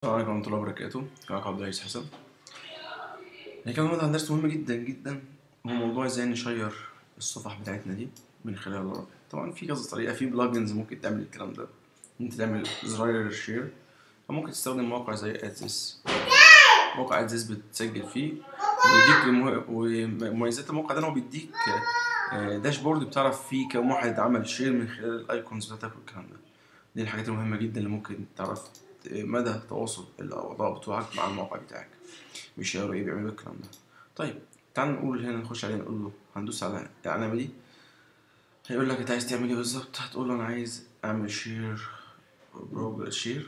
السلام عليكم ورحمة الله وبركاته معاكم عبد العزيز حسن يعني كان النهارده عن درس مهم جدا جدا هو موضوع ازاي نشير الصفح بتاعتنا دي من خلال الرابط طبعا في كذا طريقة في بلجنز ممكن تعمل الكلام ده انت تعمل زراير شير أو ممكن تستخدم موقع زي ادزيس موقع ادزيس بتسجل فيه وبيديك المه- ومميزات الموقع ده إن هو بيديك آه، داشبورد بتعرف فيه كم واحد عمل شير من خلال الايكونز بتاعتك والكلام ده دي الحاجات المهمة جدا اللي ممكن تعرف مدى تواصل الأعضاء بتوعك مع الموقع بتاعك بيشيروا ايه بيعملوا الكلام ده طيب تعال نقول هنا نخش عليه نقول له هندوس على العلامة دي هيقول لك انت عايز تعمل ايه بالظبط هتقول له انا عايز اعمل شير بروج شير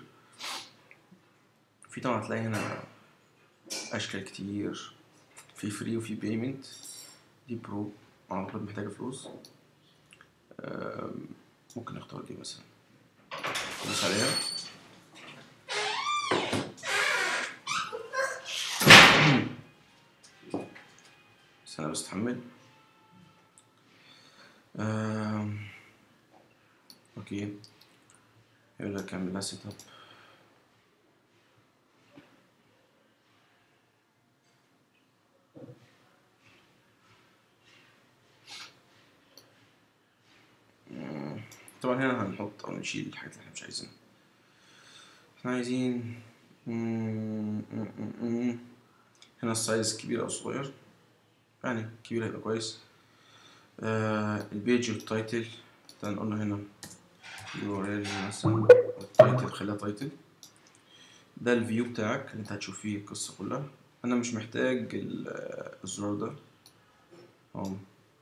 في طبعا هتلاقي هنا اشكال كتير في فري وفي بيمنت دي برو اعتقد محتاجة فلوس آم، ممكن نختار دي مثلا ندوس عليها بس انا بستحمل آم، اوكي يقول لك اعمل لها سيت اب مم، طبعا هنا هنحط او نشيل الحاجات اللي احنا مش عايزينها احنا عايزين مم، مم، مم، مم. هنا السايز كبير او صغير يعني كبير هيبقى كويس آه البيج والتايتل تعال نقول له هنا يو ار ال مثلا التايتل خليها تايتل ده الفيو بتاعك اللي انت هتشوف فيه القصة كلها انا مش محتاج ال- آه، الزرار ده اقوم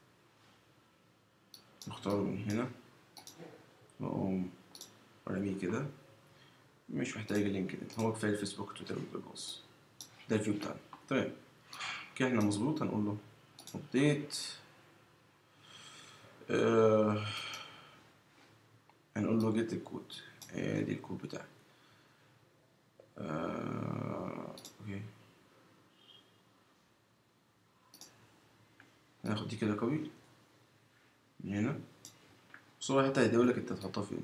نختاره من هنا واقوم راميه كده مش محتاج اللينك ده هو كفاية الفيسبوك تويتر وجوجل بلس ده الفيو بتاعنا تمام كده احنا مظبوط هنقول له ابديت آه هنقول له جيت الكود ادي الكود بتاعك آه اوكي هناخد دي كده كوبي من هنا بس هو حتى هيديهولك لك انت تحطها فين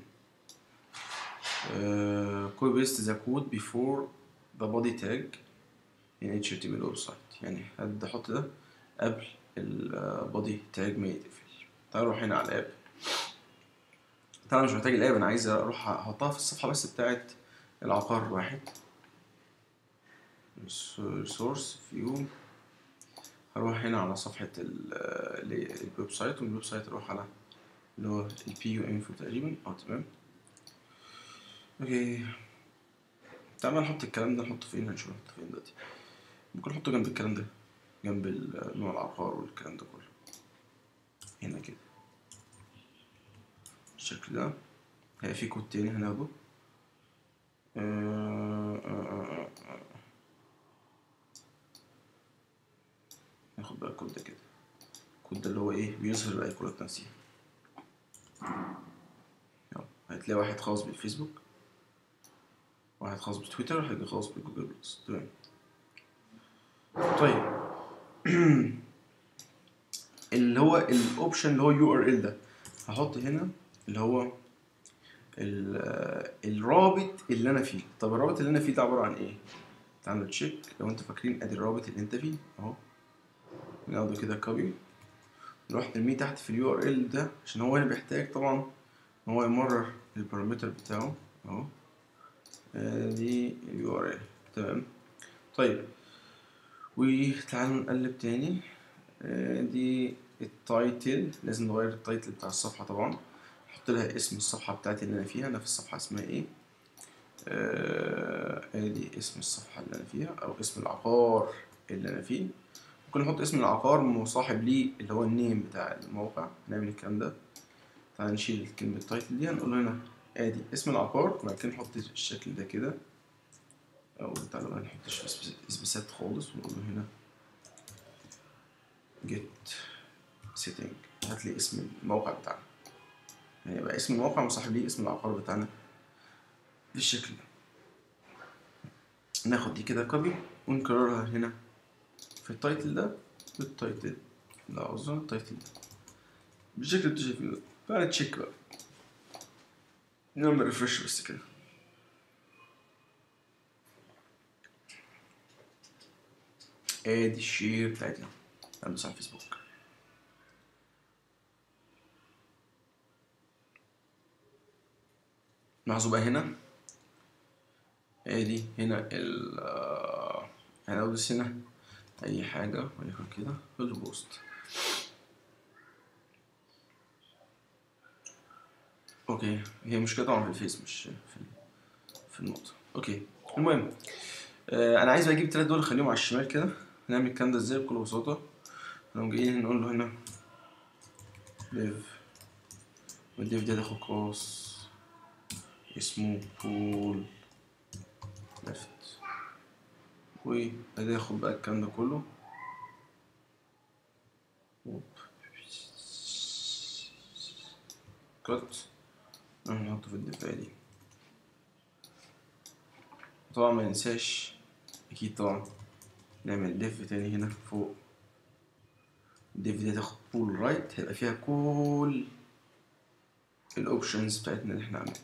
كوبي بيست ذا كود بيفور ذا بودي تاج in HTML ويب سايت يعني هبدأ احط ده قبل البودي تاج ما يتقفل تعال نروح هنا على الاب طبعا مش محتاج الاب انا عايز اروح احطها في الصفحه بس بتاعت العقار واحد سورس فيو هروح هنا على صفحة ال- ال- الويب سايت ومن الويب سايت اروح على اللي هو البي يو انفو تقريبا اه تمام اوكي تعال بقى نحط الكلام ده نحطه فين هنشوف نحطه فين دلوقتي ممكن نحطه جنب الكلام ده جنب ال- نوع العقار والكلام ده كله هنا كده بالشكل ده هيبقى في كود تاني هناخده آه، آه، آه، آه. ناخد بقى الكود ده كده الكود ده اللي هو ايه بيظهر الايقونات تنسيق يلا هتلاقي واحد خاص بالفيسبوك واحد خاص بتويتر واحد خاص بجوجل بلس تمام طيب اللي هو الاوبشن اللي هو يو ار ال ده هحط هنا اللي هو ال- الرابط اللي انا فيه طب الرابط اللي انا فيه ده عباره عن ايه تعالوا تشيك لو انتوا فاكرين ادي الرابط اللي انت فيه اهو ناخده كده كوبي نروح نرميه تحت في اليو ار ال ده عشان هو هنا بيحتاج طبعا ان هو يمرر البارامتر بتاعه اهو ادي اليو ار ال تمام طيب وتعالوا نقلب تاني ادي التايتل لازم نغير التايتل بتاع الصفحة طبعا احط لها اسم الصفحة بتاعتي اللي انا فيها انا في الصفحة اسمها ايه آه، ادي اسم الصفحة اللي انا فيها او اسم العقار اللي انا فيه ممكن نحط اسم العقار مصاحب ليه اللي هو النيم بتاع الموقع نعمل الكلام ده تعال نشيل كلمة تايتل دي هنقول له هنا ادي اسم العقار وبعد كده نحط الشكل ده كده او تعالوا بقى نحط سبيسات خالص ونقول له هنا جيت سيتنج هات لي اسم الموقع بتاعنا يعني يبقى اسم الموقع مصاحب ليه اسم العقار بتاعنا بالشكل ده ناخد دي كده كوبي ونكررها هنا في التايتل ده والتايتل لا عاوزها التايتل ده بالشكل اللي انتوا شايفينه ده تعالى تشيك بقى نعمل ريفرش بس كده ادي الشير بتاعتنا ندوس على الفيسبوك لاحظوا بقى هنا ادي هنا ال آه، يعني ادوس هنا اي حاجة وليكن كده في البوست اوكي هي مشكلة طبعا في الفيس مش في في النقطة اوكي المهم آه انا عايز بقى اجيب التلات دول اخليهم على الشمال كده نعمل الكلام ده ازاي بكل بساطة نقوم جايين نقول له هنا ليف والديف ده تاخد كلاس اسمه بول ليفت وهناخد بقى الكلام ده كله هوب. كات نحطه في الدفاع دي طبعا ما ننساش اكيد طبعا نعمل ديف تاني هنا فوق الديف دي تاخد بول رايت هيبقى فيها كل الاوبشنز بتاعتنا اللي احنا عاملينها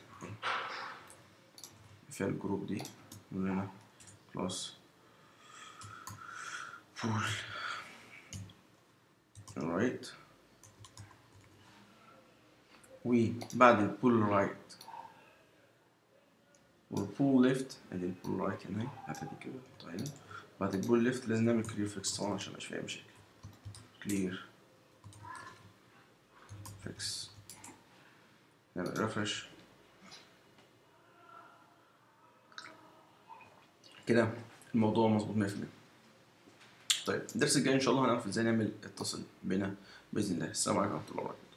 فيها الجروب دي نقول هنا كلاس بول رايت وبعد البول رايت والبول ليفت ادي البول رايت هنا اهي هاتها دي كده نحطها هنا بعد البول ليفت لازم نعمل كلير فيكس طبعا عشان ميبقاش فيها مشاكل كلير فيكس نعمل ريفرش كده الموضوع مظبوط 100% طيب الدرس الجاي ان شاء الله هنعرف ازاي نعمل اتصل بينا باذن الله السلام عليكم ورحمه الله وبركاته